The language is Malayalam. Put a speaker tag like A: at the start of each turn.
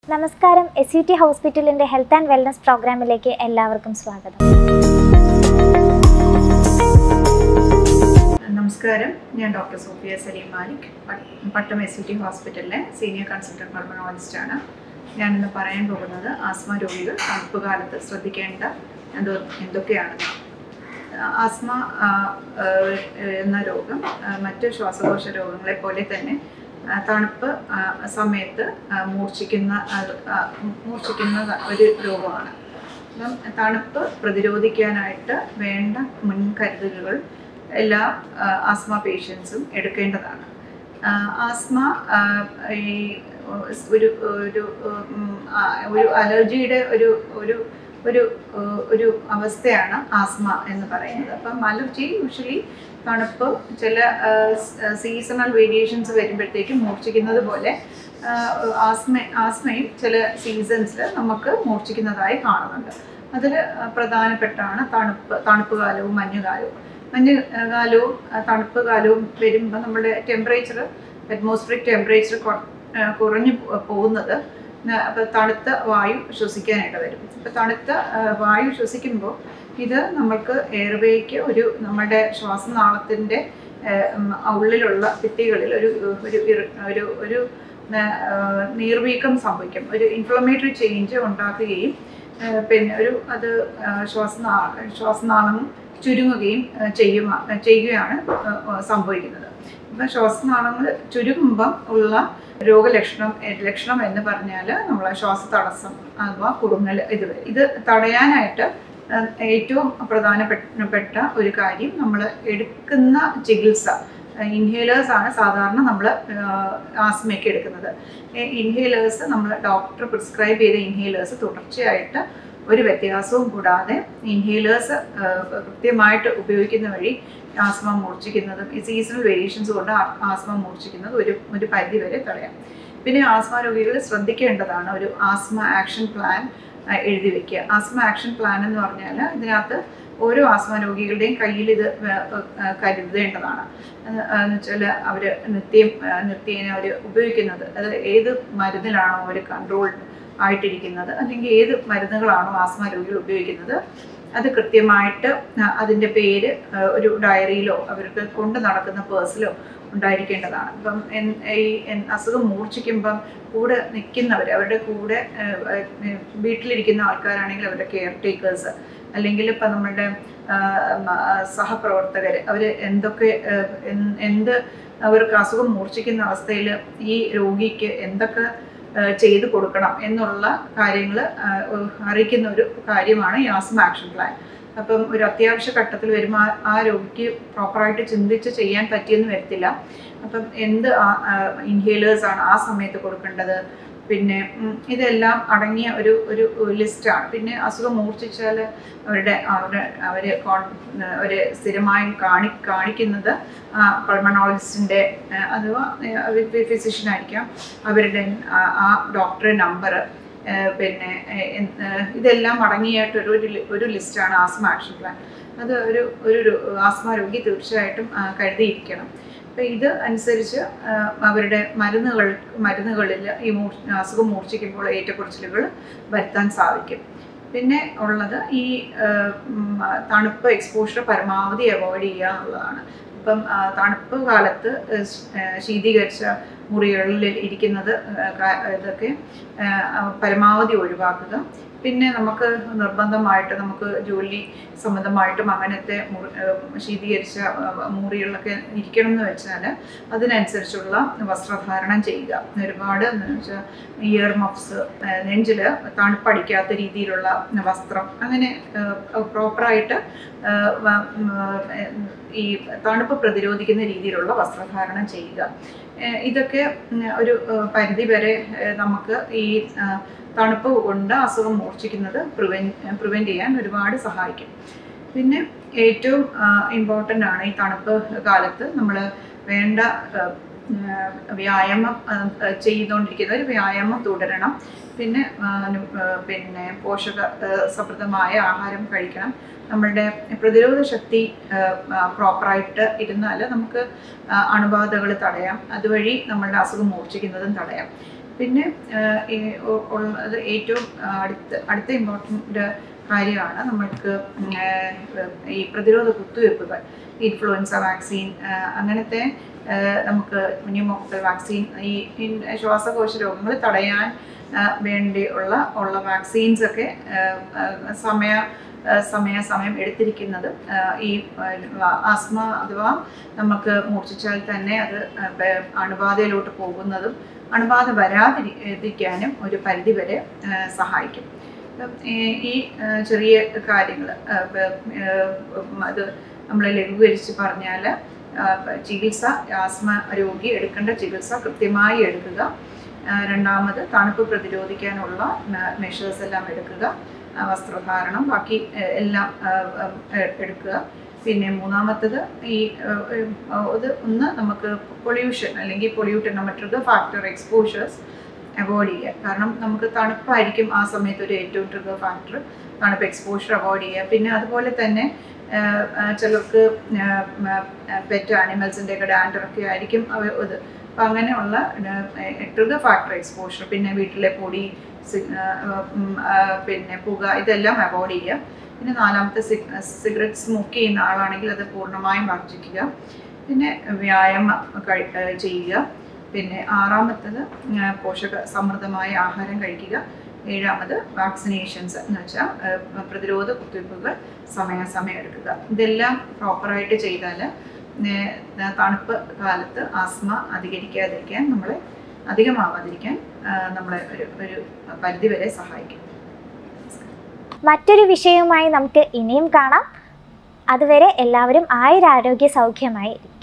A: നമസ്കാരം എസ് യു ടി ഹോസ്പിറ്റലിൻ്റെ ഹെൽത്ത് ആൻഡ് വെൽനസ് പ്രോഗ്രാമിലേക്ക് എല്ലാവർക്കും സ്വാഗതം
B: നമസ്കാരം ഞാൻ ഡോക്ടർ സോഫിയ സലീം മാലിക് പട്ട്- പട്ടം എസ് സി ടി ഹോസ്പിറ്റലിലെ സീനിയർ കൺസൾട്ടൻറ്റ് പൾമണോളജിസ്റ്റാണ് ഞാനിന്ന് പറയാൻ പോകുന്നത് ആസ്മ രോഗികൾ തണുപ്പ് കാലത്ത് ശ്രദ്ധിക്കേണ്ട എന്തോ എന്തൊക്കെയാണെന്ന് ആസ്മ ആ, ആ, എന്ന രോഗം ആ, മറ്റ് ശ്വാസകോശ രോഗങ്ങളെ പോലെ തന്നെ ആ, തണുപ്പ് ആ, സമയത്ത് ആ, മൂർച്ഛിക്കുന്ന ആ, ആ, മൂർച്ഛിക്കുന്ന ഒരു രോഗമാണ് അപ്പം തണുപ്പ് പ്രതിരോധിക്കാനായിട്ട് വേണ്ട മുൻകരുതലുകൾ എല്ലാ ആ, ആസ്മ പേഷ്യൻസും എടുക്കേണ്ടതാണ് ആ, ആസ്മ ആ, ഈ ഒരു ഒരു ഉം, ആ, ഒരു അലർജിയുടെ ഒരു ഒരു ഒരു ഏഹ്, ഒരു അവസ്ഥയാണ് ആസ്മ എന്ന് പറയുന്നത് അപ്പം അലർജി യൂഷ്വലി തണുപ്പ് ചില സീസണൽ വേരിയേഷൻസ് വരുമ്പോഴത്തേക്കും മൂർച്ഛിക്കുന്നത് പോലെ ആഹ്, ആസ്മ ആസ്മയും ചില സീസൺസിൽ നമുക്ക് മൂർച്ഛിക്കുന്നതായി കാണുന്നുണ്ട് അതിൽ പ്രധാനപ്പെട്ടാണ് തണുപ്പ് തണുപ്പ് കാലവും മഞ്ഞുകാലവും മഞ്ഞ് കാലവും ആ, തണുപ്പ് കാലവും വരുമ്പോൾ നമ്മുടെ ടെമ്പറേച്ചർ അറ്റ്മോസ്ഫിയറിക് ടെമ്പറേച്ചർ കുറഞ്ഞു പോ- പോകുന്നത് അപ്പോൾ തണുത്ത വായു ശ്വസിക്കാനായിട്ട് വരും അപ്പോൾ തണുത്ത ആ, വായു ശ്വസിക്കുമ്പോൾ ഇത് നമ്മൾക്ക് എയർവേക്ക് ഒരു നമ്മുടെ ശ്വാസനാളത്തിൻ്റെ ഉള്ളിലുള്ള ഭിത്തികളിൽ ഒരു ഒരു ഇറ- ഒരു ഒരു ന- ആ, നീർവീക്കം സംഭവിക്കും ഒരു ഇൻഫ്ലമേറ്ററി ചേഞ്ച് ഉണ്ടാക്കുകയും ആ, പിന്നെ ഒരു അത് ആ, ശ്വാസനാ ശ്വാസനാളം ചുരുങ്ങുകയും ആ, ചെയ്യുക ചെയ്യുകയാണ് ആ, ആ, സംഭവിക്കുന്നത് അപ്പം ശ്വാസനാളങ്ങൾ ചുരുങ്ങുമ്പം ഉള്ള രോഗലക്ഷണം എ, ലക്ഷണം എന്ന് പറഞ്ഞാൽ നമ്മളെ ശ്വാസതടസ്സം അഥവാ കുടുങ്ങൽ ഇത് വരും. ഇത് തടയാനായിട്ട് ആ, ഏറ്റവും പ്രധാനപ്പെട്ട ഒരു കാര്യം നമ്മൾ എടുക്കുന്ന ചികിത്സ ഇൻഹേലേഴ്സ് ആണ് സാധാരണ നമ്മൾ ആസ്മയ്ക്ക് എടുക്കുന്നത് ഇൻഹേലേഴ്സ് നമ്മൾ ഡോക്ടർ പ്രിസ്ക്രൈബ് ചെയ്ത ഇൻഹേലേഴ്സ് തുടർച്ചയായിട്ട് ഒരു വ്യത്യാസവും കൂടാതെ ഇൻഹേലേഴ്സ് കൃത്യമായിട്ട് ഉപയോഗിക്കുന്ന വഴി ആസ്മ മൂർച്ഛിക്കുന്നതും ഈ സീസണൽ വേരിയേഷൻസ് കൊണ്ട് ആ- ആസ്മ മൂർച്ഛിക്കുന്നത് ഒരു ഒരു പരിധി വരെ തടയാം പിന്നെ ആസ്മ രോഗികൾ ശ്രദ്ധിക്കേണ്ടതാണ് ഒരു ആസ്മ ആക്ഷൻ പ്ലാൻ ആ, എഴുതി വെക്കുക ആസ്മ ആക്ഷൻ പ്ലാൻ എന്ന് പറഞ്ഞാൽ ഇതിനകത്ത് ഓരോ ആസ്മ രോഗികളുടെയും കയ്യിൽ ഇത് വേ- ആ, കരുതേണ്ടതാണ് എന്ന് എന്ന് വെച്ചാൽ അവർ നിത്യം ആ, നിത്യേന അവർ ഉപയോഗിക്കുന്നത് അത് ഏത് മരുന്നിലാണോ അവർ കൺട്രോൾഡ് ആയിട്ടിരിക്കുന്നത് അല്ലെങ്കിൽ ഏത് മരുന്നുകളാണോ ആസ്മ രോഗികൾ ഉപയോഗിക്കുന്നത് അത് കൃത്യമായിട്ട് ആ, അതിൻ്റെ പേര് ആ, ഒരു ഡയറിയിലോ അവർക്ക് കൊണ്ട് നടക്കുന്ന പേഴ്സിലോ ഉണ്ടായിരിക്കേണ്ടതാണ് ഇപ്പം എൻ- ഈ എൻ- അസുഖം മൂർച്ഛിക്കുമ്പം കൂടെ നിൽക്കുന്നവർ അവരുടെ കൂടെ ആ, ആ, വീട്ടിലിരിക്കുന്ന ആൾക്കാരാണെങ്കിൽ അവരുടെ കെയർ ടേക്കേഴ്സ് അല്ലെങ്കിൽ ഇപ്പം നമ്മുടെ ആ, മ- സഹപ്രവർത്തകർ അവർ എന്തൊക്കെ ആ, എൻ- എന്ത് അവർക്ക് അസുഖം മൂർച്ഛിക്കുന്ന അവസ്ഥയിൽ ഈ രോഗിക്ക് എന്തൊക്കെ ആ, ചെയ്തു കൊടുക്കണം എന്നുള്ള കാര്യങ്ങൾ അറിയിക്കുന്ന ഒരു കാര്യമാണ് ഈ ആസ്മ ആക്ഷൻ പ്ലാൻ അപ്പം ഒരു അത്യാവശ്യ ഘട്ടത്തിൽ വരുമ്പോൾ ആ- ആ രോഗിക്ക് പ്രോപ്പറായിട്ട് ചിന്തിച്ച് ചെയ്യാൻ പറ്റിയെന്ന് വരത്തില്ല അപ്പം എന്ത് ഇൻഹേലേഴ്സ് ആണ് ആ സമയത്ത് കൊടുക്കേണ്ടത് പിന്നെ ഉം, ഇതെല്ലാം അടങ്ങിയ ഒരു ഒരു ലിസ്റ്റാണ് പിന്നെ അസുഖം മൂർച്ഛിച്ചാൽ അവരുടെ അവരുടെ അവർ അവർ സ്ഥിരമായി കാണി കാണിക്കുന്നത് പൾമണോളജിസ്റ്റിൻ്റെ അഥവാ ഫിസിഷ്യൻ ആയിരിക്കാം അവരുടെ ആ- ആ ഡോക്ടറെ നമ്പർ പിന്നെ ഏഹ്, എന്ത്, ഏഹ്, ഇതെല്ലാം അടങ്ങിയായിട്ടൊരു ഒരു ലി- ഒരു ലിസ്റ്റാണ് ആസ്മ ആക്ഷൻ പ്ലാൻ അത് ഒരു ഒരു രോ- ആസ്മ രോഗി തീർച്ചയായിട്ടും ആ, കരുതിയിരിക്കണം അപ്പം ഇത് അനുസരിച്ച് ആ, അവരുടെ മരുന്നുകൾ മരുന്നുകളിൽ ഈ മൂർ അസുഖം മൂർച്ഛിക്കുമ്പോൾ ഏറ്റക്കുറച്ചിലുകൾ വരുത്താൻ സാധിക്കും പിന്നെ ഉള്ളത് ഈ ആ, ഉം, ആ, തണുപ്പ് എക്സ്പോഷർ പരമാവധി അവോയ്ഡ് ചെയ്യുക എന്നുള്ളതാണ് ഇപ്പം ആ, തണുപ്പ് കാലത്ത് ഏഹ്, സ്- ഏഹ്, ശീതീകരിച്ച മുറികളിൽ ഇരിക്കുന്നത് ഏഹ്, ക- ഇതൊക്കെ ഏഹ്, പരമാവധി ഒഴിവാക്കുക പിന്നെ നമുക്ക് നിർബന്ധമായിട്ട് നമുക്ക് ജോലി സംബന്ധമായിട്ടും അങ്ങനത്തെ മുറി ഏഹ്, ശീതീകരിച്ച ഏഹ്, മുറികളിലൊക്കെ ഇരിക്കണം എന്ന് വെച്ചാൽ അതിനനുസരിച്ചുള്ള വസ്ത്രധാരണം ചെയ്യുക ഒരുപാട് എന്ന് വെച്ചാൽ ഇയർ മഫ്സ് നെഞ്ചിൽ തണുപ്പടിക്കാത്ത രീതിയിലുള്ള വസ്ത്രം അങ്ങനെ പ്രോപ്പറായിട്ട് ഈ തണുപ്പ് പ്രതിരോധിക്കുന്ന രീതിയിലുള്ള വസ്ത്രധാരണം ചെയ്യുക ഏഹ് ഇതൊക്കെ ഉം, ഒരു ഏഹ്, പരിധി വരെ ഏഹ്, നമുക്ക് ഈ ആ, തണുപ്പ് കൊണ്ട് അസുഖം മൂർച്ഛിക്കുന്നത് പ്രിവെൻറ്റ് പ്രിവെൻറ്റ് ചെയ്യാൻ ഒരുപാട് സഹായിക്കും പിന്നെ ഏറ്റവും ഇമ്പോർട്ടൻ്റ് ആണ് ഈ തണുപ്പ് കാലത്ത് നമ്മൾ വേണ്ട ആ, ആ, വ്യായാമം ആ, ചെയ്തുകൊണ്ടിരിക്കുന്ന ഒരു വ്യായാമം തുടരണം പിന്നെ ആ, നു- ആ, പിന്നെ പോഷക ആ, സമൃദ്ധമായ ആഹാരം കഴിക്കണം നമ്മളുടെ പ്രതിരോധ ശക്തി പ്രോപ്പറായിട്ട് ഇരുന്നാൽ നമുക്ക് അണുബാധകൾ തടയാം അതുവഴി നമ്മളുടെ അസുഖം മൂർച്ഛിക്കുന്നതും തടയാം പിന്നെ ആഹ് ഈ ഉ- ഉള്ളത് ഏറ്റവും അടുത്ത അടുത്ത ഇമ്പോർട്ടൻ്റ് കാര്യമാണ് നമ്മൾക്ക് ഉം, ആഹ് ഈ പ്രതിരോധ കുത്തിവയ്പ്പുകൾ ഇൻഫ്ലുവൻസ വാക്സിൻ അങ്ങനത്തെ ആഹ് നമുക്ക് ന്യൂമോക്കൽ വാക്സിൻ ഈ ഇൻ- ശ്വാസകോശ രോഗങ്ങൾ തടയാൻ ആഹ് വേണ്ടി ഉള്ള ഉള്ള വാക്സിൻസ് ഒക്കെ ആഹ് ആഹ് സമയ ആഹ് സമയ സമയം എടുത്തിരിക്കുന്നത് ആഹ് ഈ ആഹ് ആസ്മ അഥവാ നമുക്ക് മൂർച്ഛിച്ചാൽ തന്നെ അത് ആഹ് ബ- അണുബാധയിലോട്ട് പോകുന്നതും അണുബാധ വരാതിരിക്കാനും ഒരു പരിധിവരെ ആഹ് സഹായിക്കും അപ്പം ഈ- ഈ ആഹ് ചെറിയ കാര്യങ്ങൾ അത് നമ്മൾ ലഘൂകരിച്ച് പറഞ്ഞാൽ ചികിത്സ ആസ്മ രോഗി എടുക്കേണ്ട ചികിത്സ കൃത്യമായി എടുക്കുക ആ, രണ്ടാമത് തണുപ്പ് പ്രതിരോധിക്കാനുള്ള മെഷേഴ്സ് എല്ലാം എടുക്കുക ആ, വസ്ത്രധാരണം ബാക്കി ആ, എല്ലാം ആ, ആ, എ- എടുക്കുക പിന്നെ മൂന്നാമത്തത് ഈ ആ, ആ, ഇത് ഒന്ന് നമുക്ക് പൊല്യൂഷൻ അല്ലെങ്കിൽ pollutant trigger factor exposures avoid ചെയ്യുക കാരണം നമുക്ക് തണുപ്പായിരിക്കും ആ സമയത്ത് ഒരു ഏറ്റവും ട്രിഗർ ഫാക്ടർ തണുപ്പ് എക്സ്പോഷർ അവോയ്ഡ് ചെയ്യുക പിന്നെ അതുപോലെ തന്നെ ആ, ആ, ചിലർക്ക് പെറ്റ് ആനിമൽസിൻ്റെ ഒക്കെ ഡാൻഡറൊക്കെ ആയിരിക്കും അവ ഇത് അപ്പം അങ്ങനെയുള്ള ട്രിഗർ ഫാക്ടർ എക്സ്പോഷർ പിന്നെ വീട്ടിലെ പൊടി സി- ആ, ഉം, ആ, പിന്നെ പുക ഇതെല്ലാം അവോയ്ഡ് ചെയ്യുക പിന്നെ നാലാമത്തെ സിഗരറ്റ് സ്മോക്ക് ചെയ്യുന്ന ആളാണെങ്കിൽ അത് പൂർണ്ണമായും വർജിക്കുക പിന്നെ വ്യായാമം കഴി ആ, ചെയ്യുക പിന്നെ ആറാമത്തത് ആ, പോഷക സമൃദ്ധമായ ആഹാരം കഴിക്കുക ഏഴാമത് വാക്സിനേഷൻസ് എന്ന് വെച്ചാൽ ആ, പ്രതിരോധ കുത്തിവയ്പ്പുകൾ സമയാസമയം എടുക്കുക ഇതെല്ലാം പ്രോപ്പറായിട്ട് ചെയ്താൽ തണുപ്പ് കാലത്ത് ആസ്മ അധികരിക്കാതിരിക്കാൻ നമ്മളെ അധികമാവാതിരിക്കാൻ ആ, നമ്മളെ ഒരു ഒരു പരിധി വരെ സഹായിക്കും
A: മറ്റൊരു വിഷയവുമായി നമുക്ക് ഇനിയും കാണാം അതുവരെ എല്ലാവരും ആയുരാരോഗ്യ സൗഖ്യമായി ഇരിക്കും